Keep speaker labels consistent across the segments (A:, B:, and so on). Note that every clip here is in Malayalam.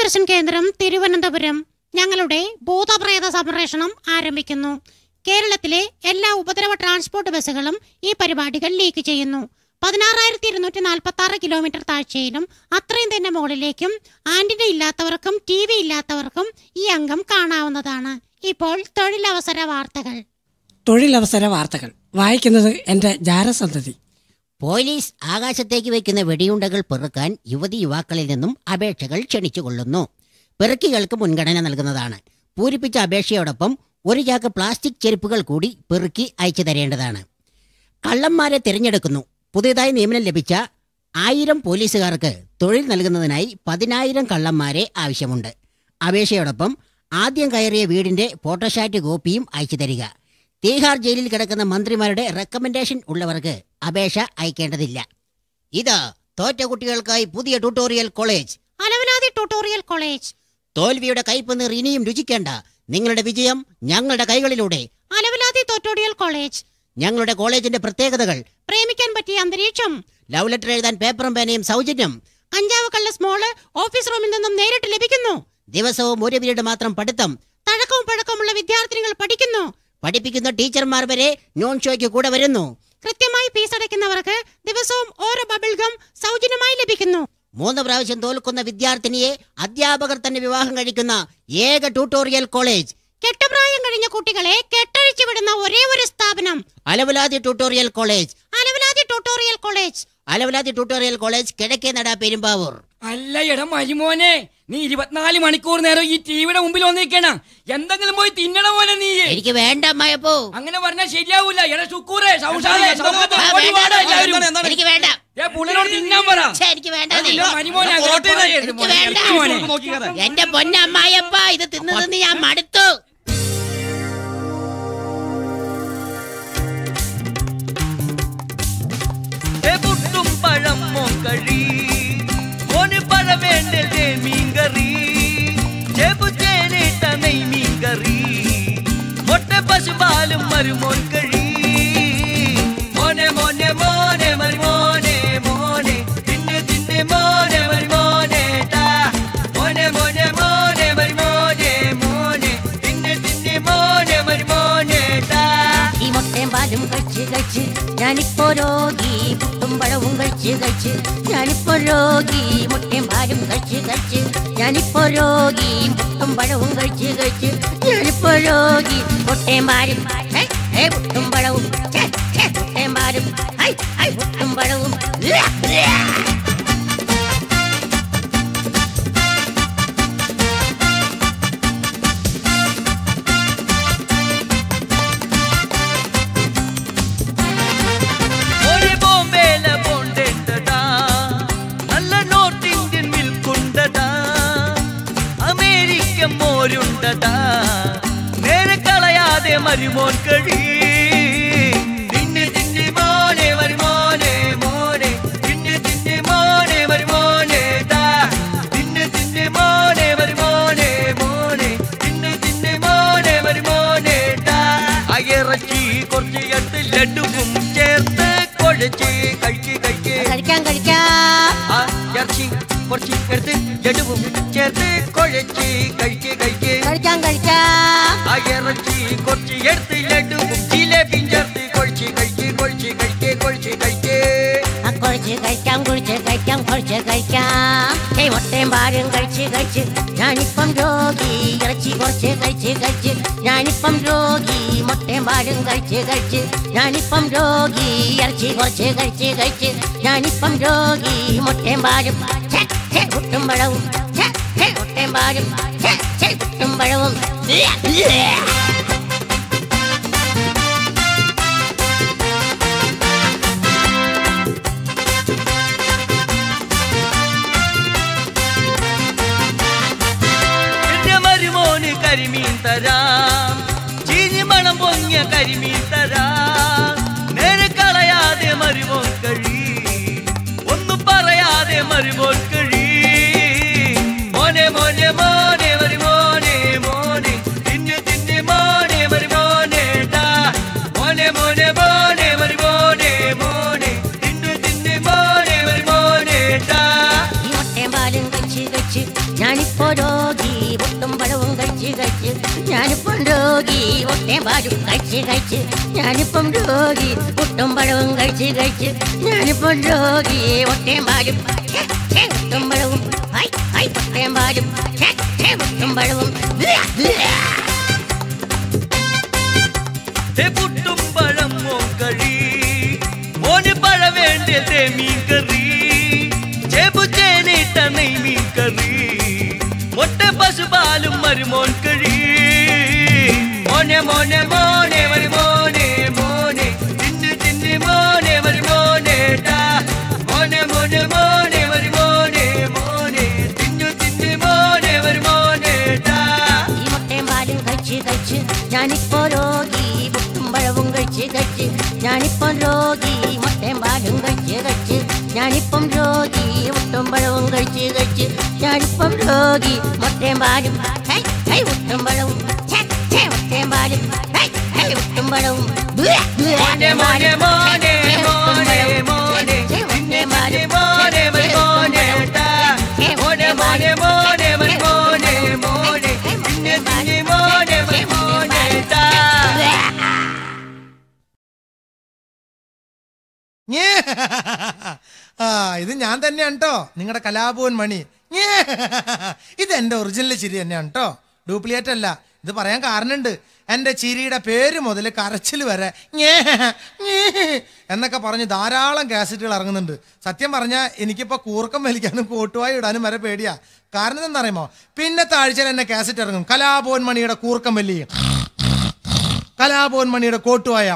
A: ദൂരദർശൻ കേന്ദ്രം തിരുവനന്തപുരം ഞങ്ങളുടെ ഭൂതപ്രേത സംപ്രേഷണം ആരംഭിക്കുന്നു കേരളത്തിലെ എല്ലാ ഉപദ്രവ ട്രാൻസ്പോർട്ട് ബസ്സുകളും ഈ പരിപാടികൾ ലീക്ക് ചെയ്യുന്നു പതിനാറായിരത്തി ഇരുന്നൂറ്റി നാൽപ്പത്തി ആറ് കിലോമീറ്റർ താഴ്ചയിലും അത്രയും തന്നെ മുകളിലേക്കും ആന്റിന ഇല്ലാത്തവർക്കും ടി വി ഇല്ലാത്തവർക്കും ഈ അംഗം കാണാവുന്നതാണ് ഇപ്പോൾ തൊഴിലവസര വാർത്തകൾ
B: തൊഴിലവസര വാർത്തകൾ വായിക്കുന്നത് എൻ്റെ ജാരസന്തതി
C: പോലീസ് ആകാശത്തേക്ക് വയ്ക്കുന്ന വെടിയുണ്ടകൾ പെറുക്കാൻ യുവതി യുവാക്കളിൽ നിന്നും അപേക്ഷകൾ ക്ഷണിച്ചുകൊള്ളുന്നു പെറുക്കികൾക്ക് മുൻഗണന നൽകുന്നതാണ് പൂരിപ്പിച്ച അപേക്ഷയോടൊപ്പം ഒരു ചാക്ക് പ്ലാസ്റ്റിക് ചെരുപ്പുകൾ കൂടി പെറുക്കി അയച്ചു തരേണ്ടതാണ് കള്ളന്മാരെ തിരഞ്ഞെടുക്കുന്നു പുതിയതായി നിയമനം ലഭിച്ച ആയിരം പോലീസുകാർക്ക് തൊഴിൽ നൽകുന്നതിനായി പതിനായിരം കള്ളന്മാരെ ആവശ്യമുണ്ട് അപേക്ഷയോടൊപ്പം ആദ്യം കയറിയ വീടിന്റെ ഫോട്ടോഷാറ്റ് കോപ്പിയും അയച്ചു തരിക തീഹാർ ജയിലിൽ കിടക്കുന്ന മന്ത്രിമാരുടെ റെക്കമെൻഡേഷൻ ഉള്ളവർക്ക് അപേക്ഷ അയക്കേണ്ടതില്ല ഇത് തോറ്റ കുട്ടികൾക്കായി പുതിയ ട്യൂട്ടോറിയൽ കോളേജ്
A: അലവനാദി ട്യൂട്ടോറിയൽ കോളേജ്
C: തോൽവിയുടെ കയ്പ് ഇനിയും രുചിക്കേണ്ട നിങ്ങളുടെ വിജയം ഞങ്ങളുടെ കൈകളിലൂടെ
A: അലവലാദി ട്യൂട്ടോറിയൽ കോളേജ്
C: ഞങ്ങളുടെ കോളേജിന്റെ പ്രത്യേകതകൾ
A: പ്രേമിക്കാൻ പറ്റിയ അന്തരീക്ഷം
C: ലവ് ലെറ്റർ എഴുതാൻ പേപ്പറും പേനയും സൗജന്യം
A: കഞ്ചാവ് കള്ള സ്മോള് ഓഫീസ് റൂമിൽ നിന്നും നേരിട്ട് ലഭിക്കുന്നു
C: ദിവസവും ഒരു പീരീഡ് മാത്രം പഠിത്തം
A: തഴക്കവും പഴക്കമുള്ള വിദ്യാർത്ഥിനികൾ പഠിക്കുന്നു
C: പഠിപ്പിക്കുന്ന ടീച്ചർമാർ വരെ നോൺ ഷോയ്ക്ക് കൂടെ വരുന്നു
A: കൃത്യമായി ഫീസ് അടയ്ക്കുന്നവർക്ക് ദിവസവും ഓരോ ബബിൾ ഗം സൗജന്യമായി ലഭിക്കുന്നു
C: മൂന്ന് പ്രാവശ്യം തോൽക്കുന്ന വിദ്യാർത്ഥിനിയെ അധ്യാപകർ തന്നെ വിവാഹം കഴിക്കുന്ന ഏക ട്യൂട്ടോറിയൽ കോളേജ്
A: കെട്ടുപ്രായം കഴിഞ്ഞ കുട്ടികളെ കെട്ടഴിച്ചു വിടുന്ന ഒരേ ഒരു സ്ഥാപനം
C: അലവലാതി ട്യൂട്ടോറിയൽ കോളേജ്
A: അലവലാദി ട്യൂട്ടോറിയൽ കോളേജ്
C: അലവലാതി ട്യൂട്ടോറിയൽ കോളേജ് കിഴക്കേ നട പെരുമ്പാവൂർ
D: അല്ല എടാ മരുമോനെ നീ ഇരുപത്തിനാല് മണിക്കൂർ നേരം ഈ ടിവിയുടെ മുമ്പിൽ വന്നിരിക്കണ എന്തെങ്കിലും പോയി തിന്നണ പോലെ നീ
C: എനിക്ക് വേണ്ട അമ്മായപ്പോ
D: അങ്ങനെ പറഞ്ഞാൽ ശരിയാവൂല എടാ ശുക്കൂറേ സൗഷാദേ,
E: എന്താ,
D: സൗഖ്യത്തെ
C: ആ,
D: ഓടി
C: വേണ്ട,
D: വാടാ
C: വേണ്ട,
D: എല്ലാവരും.
E: എന്താണ്, എന്താണ്?
C: എനിക്ക് വേണ്ട
D: ഏ, പുള്ളിനോട് തിന്നാൻ പറ
C: ഛെ, എനിക്ക് വേണ്ട നീ.
D: അതില്ല, മരുമോനെ അങ്ങനെ
E: പൊറോട്ട ഇല്ല,
D: പറയരുത്
C: എനിക്ക്
D: മോനെ.
C: വേണ്ട.
D: എനിക്ക് മോനെ.
E: നോക്കിക്കാതെ
C: എന്റെ പൊന്നമ്മായപ്പ ഇത് തിന്നു തിന്ന് ഞാൻ മടുത്തു
F: പുട്ടും പഴം മോങ്കഴി മോന് പഴ വേണ്ടല്ലേ മീൻകറി ചെബു ചേനേട്ട നെയ് മീൻകറി മൊട്ട പശുപാലും മരുമോൻ കഴി മോനെ മോനെ മോനെ മരുമോനെ മോനെ തിന്നെ തിന്നെ മോനെ മരുമോനെ ടാ മോനെ മോനെ മോനെ മരുമോനെ മോനെ തിന്നെ തിന്നെ മോനെ മരുമോനെ ടാ
G: ഈ മുട്ടയും പാലും കഴിച്ച് കഴിച്ച് ഞാനിപ്പോ രോഗി പുട്ടും പഴവും കഴിച്ച് കഴിച്ച് ഞാനിപ്പോ രോഗി മുട്ടയും പാലും കഴിച്ച് കഴിച്ച് ഞാനിപ്പോ രോഗി പുട്ടും പഴവും കഴിച്ച് കഴിച്ച് ഞാനിപ്പോ രോഗി മുട്ടയും പാലും ഹേ, ഹേ, പുട്ടും പഴവും ഛേ, ഛേ, മുട്ടയും പാലും ഹൈ, ഹൈ, പുട്ടും പഴവും ലാ, ലാ.
F: ഒരു ബോംബേല പോണ്ടേണ്ടടാ നല്ല നോർത്ത് ഇന്ത്യൻ മിൽക്കുണ്ടടാ അമേരിക്കൻ മോരുണ്ടടാ നേരെ കളയാതെ മരുമോൻ കഴി തിന്ന് തിന്ന് മോനെ മരുമോനെ മോനെ തിന്ന് തിന്ന് മോനെ മരുമോനെ ടാ തിന്ന് തിന്ന് മോനെ മരുമോനെ മോനെ തിന്ന് തിന്ന് മോനെ മരുമോനെ ടാ അയറച്ചി കുറച്ച് എടുത്ത് ലഡുവും ചേർത്ത് കുഴച്ച് കഴിക്ക് കഴിക്ക്
G: കഴിക്കാം കഴിക്കാം
F: ആ ഇറച്ചി കുറച്ച് എടുത്ത് ലഡുവും ചേർത്ത് കുഴച്ച് കഴിക്ക് കഴിക്ക്
G: കഴിക്കാം കഴിക്കാം
F: ആ ഇറച്ചി കുറച്ച് എടുത്ത് ലഡുവും ജിലേബിയും ചേർത്ത് കുഴച്ച് കഴിക്ക് കുഴച്ച് കഴിക്ക് കുഴച്ച് കഴിക്ക്
G: ആ കുഴച്ച് കഴിക്കാം കുഴിച്ച് കഴിക്കാം കുഴിച്ച് കഴിക്കാം ഏയ് മുട്ടയും പാലും കഴിച്ച് കഴിച്ച് ഞാനിപ്പം രോഗി ഇറച്ചി കുറച്ച് കഴിച്ച് കഴിച്ച് ഞാനിപ്പം രോഗി മുട്ടയും പാലും കഴിച്ച് കഴിച്ച് ഞാനിപ്പം രോഗി ഇറച്ചി കുറച്ച് കഴിച്ച് കഴിച്ച് ഞാനിപ്പം രോഗി മുട്ടയും പാലും ഛെ, ഛെ, പുട്ടും പഴവും ഛെ, ഛെ, മുട്ടയും പാലും ഛെ, ഛെ, പുട്ടും പഴവും ല്യ, ല്യ.
F: എന്റെ മരുമോന് കരിമീൻ തരാം ചീഞ്ഞ് മണം പൊങ്ങിയ കരിമീൻ തരാം നേരെ കളയാതെ മരുമോൻ കഴി ഒന്നും പറയാതെ മരുമോൻ കഴി മോനെ മോനെ മോനെ മരുമോനെ മോനെ തിന്ന് തിന്ന് മോനെ മരുമോനെ ടാ മോനെ മോനെ മോനെ മരുമോനെ മോനെ തിന്ന് തിന്ന് മോനെ മരുമോനെ ടാ
G: ഈ മുട്ടയും പാലും കഴിച്ച് കഴിച്ച് ഞാനിപ്പം ഞാനിപ്പോ രോഗി ഒട്ടും പഴവും കഴിച്ച് കഴിച്ച് ഞാനിപ്പം രോഗി ഒട്ടേം പാലും കഴിച്ച് കഴിച്ച് ഞാനിപ്പം രോഗി ഒട്ടും പഴവും കഴിച്ച് കഴിച്ച് ഞാനിപ്പം രോഗി ഒട്ടേം പാലും ഛെ, ഛെ, ഒട്ടും പഴവും ഹൈ ഹൈ ഒട്ടേം പാലും ഛെ, ഛെ, ഒട്ടും പഴവും ബ്ലാ, ബ്ലാ.
F: ദേ പുട്ടും പഴം മോങ്കഴി മോന് പഴ വേണ്ടേ മീൻ കറി ചേപ്പു ചേനിട്ട നെയ് മീൻ കറി മൊട്ട പശുപാലും മരുമോൻ കഴി മോനെ മോനെ മോനെ വരി മോനെ മോനെ തിന്നു തിന്നു മോനെ വരി മോനെ ടാ മോനെ മോനെ മോനെ വരി മോനെ മോനെ തിന്നു തിന്നു മോനെ വരി മോനെ ടാ
G: ഈ മുട്ടയും പാലും കഴിച്ച് കഴിച്ച് ഞാനിപ്പോ രോഗി പുട്ടും പഴവും കഴിച്ച് കഴിച്ച് ഞാനിപ്പം രോഗി മുട്ടയും പാലും കഴിച്ച് കഴിച്ച് ഞാനിപ്പം രോഗി മുട്ടും പഴവും കഴിച്ച് കഴിച്ച് ഞാനിപ്പം രോഗി മുട്ടയും പാലും ഹൈ ഹൈ മുട്ടും പഴവും ഛെ, ഛെ, മുട്ടയും പാലും ഹൈ ഹൈ മുട്ടും പഴവും ബ്ലാ, ബ്ലാ,
F: മോനെ മോനെ മോനെ
G: ഛെ,
F: മോനെ
G: മുട്ടും
F: മോനെ
G: പഴവും, ഛെ, മുട്ടയും പാലും,
F: മോനെ
G: ഛെ,
F: മോനെ മോനെ ടാ.
G: ഛെ,
F: മോനെ
G: മുട്ടയും
F: മോനെ
G: പാലും,
F: മോനെ
G: ഛെ,
F: മോനെ മോനെ
G: ഛെ,
F: തിന്നെ
G: മുട്ടയും
F: തിന്നെ
G: പാലും,
F: മോനെ
G: ഛെ, മുട്ടയും
F: മോനെ
G: പാലും,
F: ടാ.
G: ബ്ലാ.
E: ഞേ. ആ ഇത് ഞാൻ തന്നെയാണ് കേട്ടോ നിങ്ങളുടെ കലാഭവൻ മണി ഞേ. ഇത് എന്റെ ഒറിജിനൽ ചിരി തന്നെയാണ് കേട്ടോ ഡ്യൂപ്ലിക്കേറ്റ് അല്ല ഇത് പറയാൻ കാരണമുണ്ട് എന്റെ ചിരിയുടെ പേര് മുതൽ കരച്ചിൽ വരെ ഞേ, ഞേ എന്നൊക്കെ പറഞ്ഞ് ധാരാളം കാസറ്റുകൾ ഇറങ്ങുന്നുണ്ട് സത്യം പറഞ്ഞാൽ എനിക്കിപ്പോ കൂർക്കം വലിക്കാനും കോട്ടുവായി ഇടാനും വരെ പേടിയാ കാരണം എന്താ അറിയുമോ പിന്നത്തെ ആഴ്ചയിൽ എന്നെ കാസറ്റ് ഇറങ്ങും കലാഭവൻ മണിയുടെ കൂർക്കം വലി കലാഭവൻ മണിയുടെ കോട്ടുവായ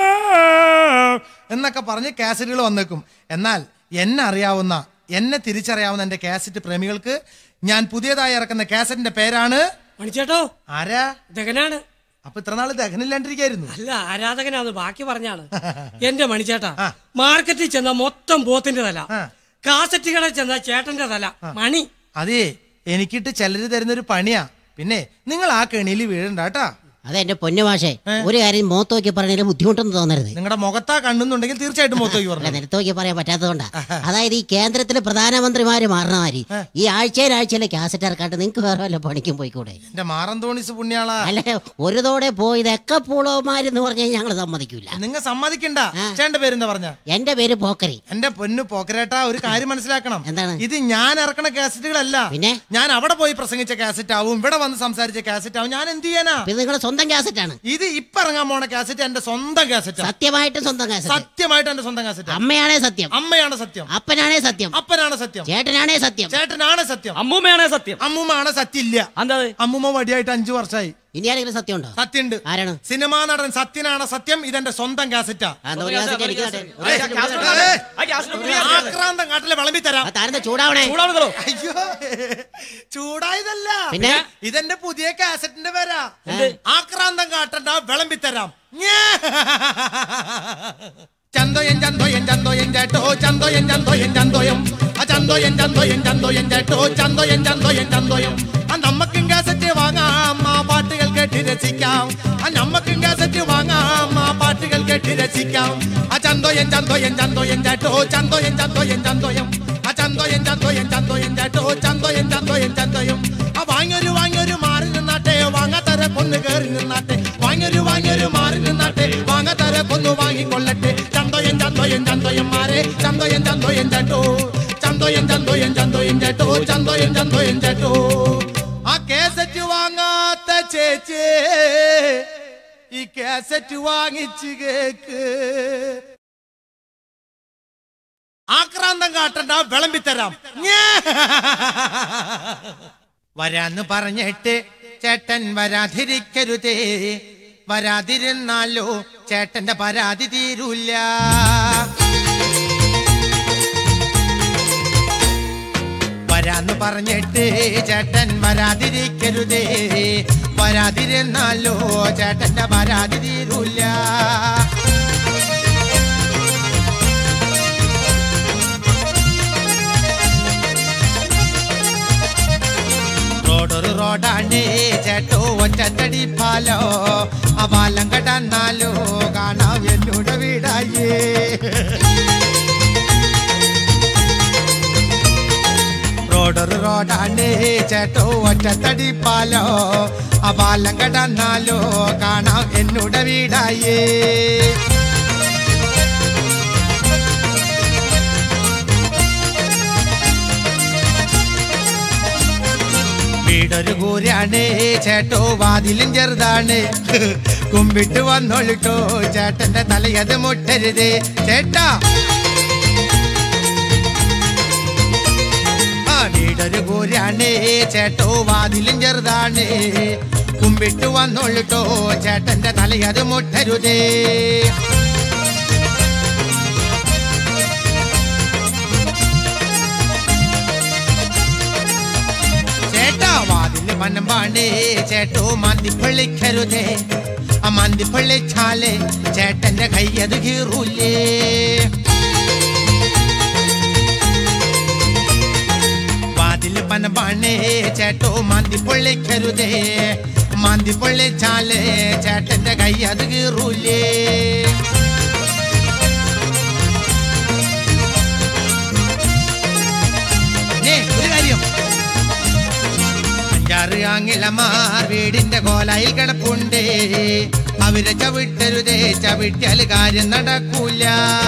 E: എന്നൊക്കെ പറഞ്ഞ് കാസറ്റുകൾ വന്നേക്കും എന്നാൽ എന്നെ അറിയാവുന്ന എന്നെ തിരിച്ചറിയാവുന്ന എന്റെ കാസറ്റ് പ്രേമികൾക്ക് ഞാൻ പുതിയതായി ഇറക്കുന്ന കാസറ്റിന്റെ പേരാണ്
B: മണിച്ചേട്ടോ
E: ആരാ
B: ദഗനാണ്
E: അപ്പൊ ഇത്ര നാള് ദഹനില്ലാണ്ടിരിക്കായിരുന്നു
B: അല്ല ആരാധകനാണ് ബാക്കി പറഞ്ഞാണ് എന്റെ മണിച്ചേട്ടാ
E: ആ.
B: മാർക്കറ്റിൽ ചെന്ന മൊത്തം പോത്തിന്റെ തല
E: ആ.
B: കാസറ്റ് കടയിൽ ചെന്ന ചേട്ടന്റെ തല മണി
E: അതെ എനിക്കിട്ട് ചിലര് തരുന്നൊരു പണിയാ പിന്നെ നിങ്ങൾ ആ കെണിയിൽ വീഴണ്ട കേട്ടാ
C: അതെ എന്റെ പൊന്നു മാഷേ ഒരു കാര്യം മുഖത്ത് നോക്കി പറഞ്ഞാലും ബുദ്ധിമുട്ടൊന്നും തോന്നരുത്
E: നിങ്ങളുടെ മുഖത്താ കണ്ണുന്നുണ്ടെങ്കിൽ തീർച്ചയായിട്ടും മുഖത്തേക്ക്
C: അല്ല
E: പറഞ്ഞു
C: നിലത്ത് നോക്കി പറയാൻ പറ്റാത്തതുകൊണ്ടാ അതായത് ഈ കേന്ദ്രത്തിലെ പ്രധാനമന്ത്രിമാര് മാറണ മാതിരി ഈ ആഴ്ചയിൽ ആഴ്ചയിലെ കാസറ്റ് ഇറക്കാണ്ട് നിങ്ങൾക്ക് വേറെ വല്ല പണിക്കും പോയിക്കൂടെ
E: എന്റെ മാറന്തോണിസ് പുണ്യാളാ
C: അല്ല ഒരു തോടെ പോയതൊക്കെ പൂളോമാരെന്ന് പറഞ്ഞാൽ ഞങ്ങൾ സമ്മതിക്കൂല
E: നിങ്ങൾ സമ്മതിക്കണ്ട
C: ആ.
E: ചേട്ടന്റെ പേരെന്താ പറഞ്ഞ
C: എന്റെ പേര് പോക്കരി
E: എന്റെ പൊന്നു പോക്കരേട്ടാ ഒരു കാര്യം മനസ്സിലാക്കണം
C: എന്താണ്?
E: ഇത് ഞാൻ ഇറക്കണ കാസറ്റുകളല്ല
C: പിന്നെ?
E: ഞാൻ അവിടെ പോയി പ്രസംഗിച്ച കാസറ്റ് ആവും ഇവിടെ വന്ന് സംസാരിച്ച കാസറ്റ് ആവും ഞാൻ എന്ത് ചെയ്യാനാ
C: ഇത് നിങ്ങളുടെ സ്വന്തം കാസറ്റ് ആണ്
E: ഇത് ഇപ്പൊ ഇറങ്ങാൻ പോണ കാസറ്റ് എന്റെ സ്വന്തം കാസറ്റ്
C: സത്യമായിട്ടും സ്വന്തം കാസറ്റ്
E: സത്യമായിട്ട് എന്റെ സ്വന്തം കാസറ്റ്
C: അമ്മയാണേ സത്യം
E: അമ്മയാണ് സത്യം
C: അപ്പനാണേ സത്യം
E: അപ്പനാണ് സത്യം
C: ചേട്ടനാണേ സത്യം
E: ചേട്ടനാണ് സത്യം
D: അമ്മൂമ്മയാണേ സത്യം
E: അമ്മൂമ്മയാണ് സത്യം ഇല്ല
D: എന്താ
E: അമ്മൂമ്മ വടിയായിട്ട് അഞ്ചു വർഷമായി
C: ഇനി ആരെങ്കിലും സത്യം ഉണ്ടോ
E: സത്യണ്ട്
C: ആരാണ്
E: സിനിമാ നടൻ സത്യനാണ് സത്യം ഇതെന്റെ സ്വന്തം കാസറ്റാ
C: ആ, എന്നാ ഒരു കാസറ്റ് എനിക്ക് തരട്ടെ. ഒരു
E: ഏയ്,
C: കാസറ്റ് എനിക്ക് തരട്ടെ.
E: ഏയ്,
D: ആ ഗ്യാസിന് ഫ്രീ ആണ്.
E: ആക്രാന്തം കാട്ടിലെ വിളമ്പി തരാം
C: ആ, താനെന്താ ചൂടാവണേ
D: ചൂടാവുന്നതോ
E: അയ്യോ ചൂടായതല്ല
C: പിന്നെ?
E: ഇതെന്റെ പുതിയ കാസറ്റിന്റെ പേരാ ആക്രാന്തം കാട്ടണ്ട വിളമ്പി തരാം ചന്തോയൻ ചന്തോയൻ ചന്തോയൻ ചേട്ടോ ചന്തോയൻ ചന്തോയൻ ചന്തോയം ആ ചന്തോയൻ ചന്തോയൻ ചന്തോയൻ ചേട്ടോ ചന്തോയൻ ചന്തോയൻ ചന്തോയം ആ നമ്മക്കും കാസറ്റ് വാങ്ങാം ആ പാട്ടുകൾ കേട്ട് രസിക്കാം ആ നമ്മക്കും കാസറ്റ് വാങ്ങാം ആ പാട്ടുകൾ കേട്ട് രസിക്കാം ആ ചന്തോയൻ ചന്തോയൻ ചന്തോയൻ ചേട്ടോ ചന്തോയൻ ചന്തോയൻ ചന്തോയം ആ ചന്തോയൻ ചന്തോയൻ ചന്തോയൻ ചേട്ടോ ചന്തോയൻ ചന്തോയൻ ചന്തോയം ആ വാങ്ങൊരു വാങ്ങൊരു മാറി നിന്നാട്ടെ വാങ്ങാത്തര കൊന്നു കയറി നിന്നാട്ടെ വാങ്ങൊരു വാങ്ങൊരു മാറി നിന്നാട്ടെ വാങ്ങാത്തര കൊന്നു വാങ്ങിക്കൊള്ളട്ടെ ചന്തോയൻ ചന്തോയൻ ചന്തോയൻ മാരെ ചന്തോയൻ ചന്തോയൻ ചേട്ടോ ചന്തോയൻ ചന്തോയൻ ചന്തോയൻ ചേട്ടോ ചന്തോയൻ ചന്തോയൻ ചേട്ടോ ആ കേസറ്റ് വാങ്ങാത്ത ചേച്ചേ ഈ കേസറ്റ് വാങ്ങിച്ചു കേക്ക് ആക്രാന്തം കാട്ടണ്ട വിളമ്പിത്തരാം ഞേ. വരാന്ന് പറഞ്ഞിട്ട് ചേട്ടൻ വരാതിരിക്കരുതേ വരാതിരുന്നാലോ ചേട്ടന്റെ പരാതി തീരൂല വരാന്ന് പറഞ്ഞിട്ട് ചേട്ടൻ വരാതിരിക്കരുതേ വരാതിരുന്നാലോ ചേട്ടന്റെ പരാതി തീരൂല റോഡൊരു റോഡാണ് ചേട്ടോ ഒറ്റത്തടി പാലോ ആ പാലം കടന്നാലോ കാണാം എന്നോട് വീടായേ റോഡൊരു റോഡാണ് ചേട്ടോ ഒറ്റത്തടി പാലോ ആ പാലം കടന്നാലോ കാണാം എന്നുടെ വീടായേ വീടൊരു കൂരാണ് ചേട്ടോ വാതിലും ചെറുതാണ് കുമ്പിട്ട് വന്നോളിട്ടോ ചേട്ടന്റെ തലയത് മുട്ടരുത് ചേട്ടാ ആ വീടൊരു കൂരാണ് ചേട്ടോ വാതിലും ചെറുതാണ് കുമ്പിട്ട് വന്നോളിട്ടോ ചേട്ടന്റെ തലയത് മുട്ടരുതേ ചേട്ടാ വാതില് മനമ്പാണ് ചേട്ടോ മന്തി പൊള്ളിക്കരുതേ ആ മന്തി പൊള്ളിച്ചാലേ ചേട്ടന്റെ കയ്യത് കീറൂലേ വാതില് പനമ്പാണ് ചേട്ടോ മന്തി പൊള്ളിക്കരുതേ മന്തി പൊള്ളിച്ചാലേ ചേട്ടന്റെ കയ്യത് കീറൂലേ നേ, ഒരു കാര്യം അഞ്ചാറ് ആങ്ങിലമാർ വീടിന്റെ കോലായിൽ കിടപ്പുണ്ട് അവരെ ചവിട്ടരുതേ ചവിട്ടിയാൽ കാര്യം നടക്കൂല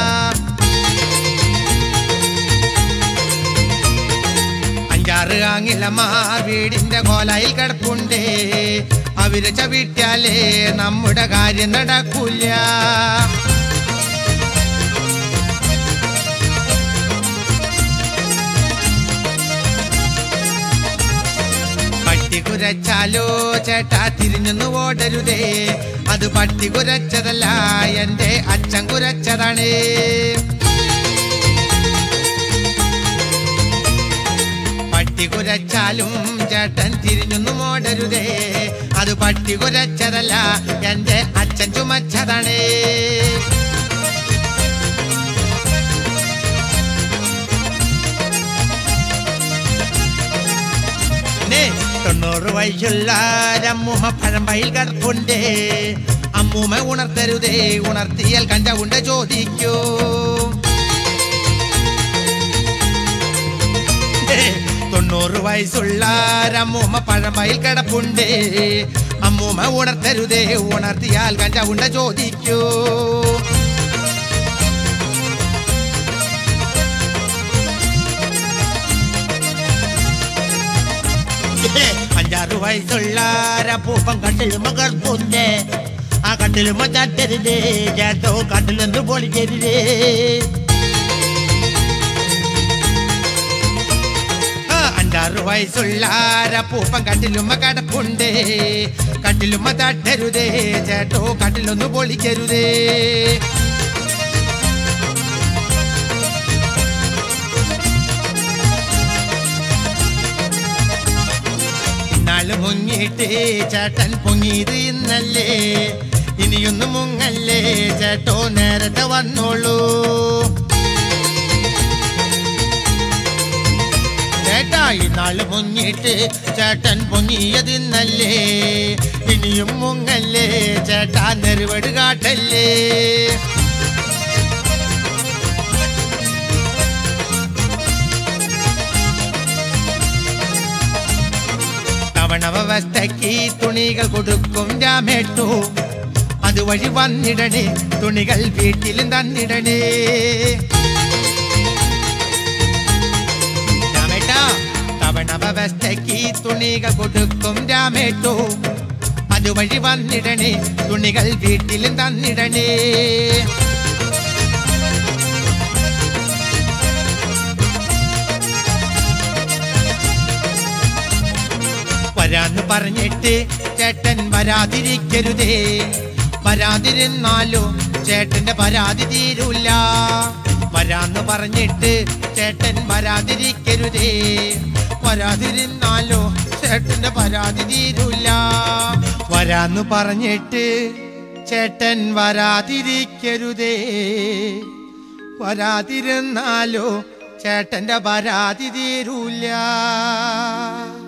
E: അഞ്ചാറ് ആങ്ങിലമാർ വീടിന്റെ കോലായിൽ കിടപ്പുണ്ട് അവരെ ചവിട്ടിയാലേ നമ്മുടെ കാര്യം നടക്കൂല പട്ടി കുരച്ചാലോ ചേട്ടാ തിരിഞ്ഞൊന്നു ഓടരുതേ അത് പട്ടി കുരച്ചതല്ല എന്റെ അച്ഛൻ കുരച്ചതാണ് പട്ടി കുരച്ചാലും ചേട്ടൻ തിരിഞ്ഞൊന്നും ഓടരുതേ അത് പട്ടി കുരച്ചതല്ല എന്റെ അച്ഛൻ ചുമച്ചതാണ് നേ, തൊണ്ണൂറ് വയസ്സുള്ള അമ്മൂമ്മ പഴമ്പയിൽ കിടപ്പുണ്ട് അമ്മൂമ്മ ഉണർത്തരുതേ ഉണർത്തിയാൽ കഞ്ചവുണ്ട് ചോദിക്കൂ ഹേ, തൊണ്ണൂറ് വയസ്സുള്ള അമ്മൂമ്മ പഴമ്പയിൽ കിടപ്പുണ്ട് അമ്മൂമ്മ ഉണർത്തരുതേ ഉണർത്തിയാൽ കഞ്ചവുണ്ട് ചോദിക്കൂ അഞ്ചാറ് വയസ്സുള്ള പൂപ്പം കട്ടിലുമ കിടപ്പുണ്ട് ആ കട്ടിലുമ തട്ടരുത് ചേട്ടോ കട്ടിലൊന്ന് പൊളിക്കരുത് ആ, അഞ്ചാറ് വയസ്സുള്ള പൂപ്പം കട്ടിലുമ കിടപ്പുണ്ട് കട്ടിലുമ തട്ടരുതേ ചേട്ടോ കട്ടിലൊന്ന് പൊളിക്കരുതേ ഇന്നാള് മുങ്ങിയിട്ട് ചേട്ടൻ പൊങ്ങിയത് ഇന്നല്ലേ ഇനിയൊന്നും മുങ്ങല്ലേ ചേട്ടോ നേരത്തെ വന്നോളൂ ചേട്ടാ ഇന്നാള് മുങ്ങിയിട്ട് ചേട്ടൻ പൊങ്ങിയത് ഇന്നല്ലേ ഇനിയും മുങ്ങല്ലേ ചേട്ടാ നെരുവട് കാട്ടല്ലേ തവണ വ്യവസ്ഥയ്ക്ക് തുണികൾ കൊടുക്കും രാമേട്ടു അതുവഴി വന്നിടണേ തുണികൾ വീട്ടിലും തന്നിടണേ രാമേട്ടാ തവണ വ്യവസ്ഥയ്ക്ക് തുണികൾ കൊടുക്കും രാമേട്ടു അതുവഴി വന്നിടണേ തുണികൾ വീട്ടിലും തന്നിടണേ വരാന്ന് പറഞ്ഞിട്ട് ചേട്ടൻ വരാതിരിക്കരുതേ വരാതിരുന്നാലോ ചേട്ടന്റെ പരാതി തീരൂല വരാന്ന് പറഞ്ഞിട്ട് ചേട്ടൻ വരാതിരിക്കരുതേ വരാതിരുന്നാലോ ചേട്ടന്റെ പരാതി തീരൂല വരാന്ന് പറഞ്ഞിട്ട് ചേട്ടൻ വരാതിരിക്കരുതേ വരാതിരുന്നാലോ ചേട്ടന്റെ പരാതി തീരൂല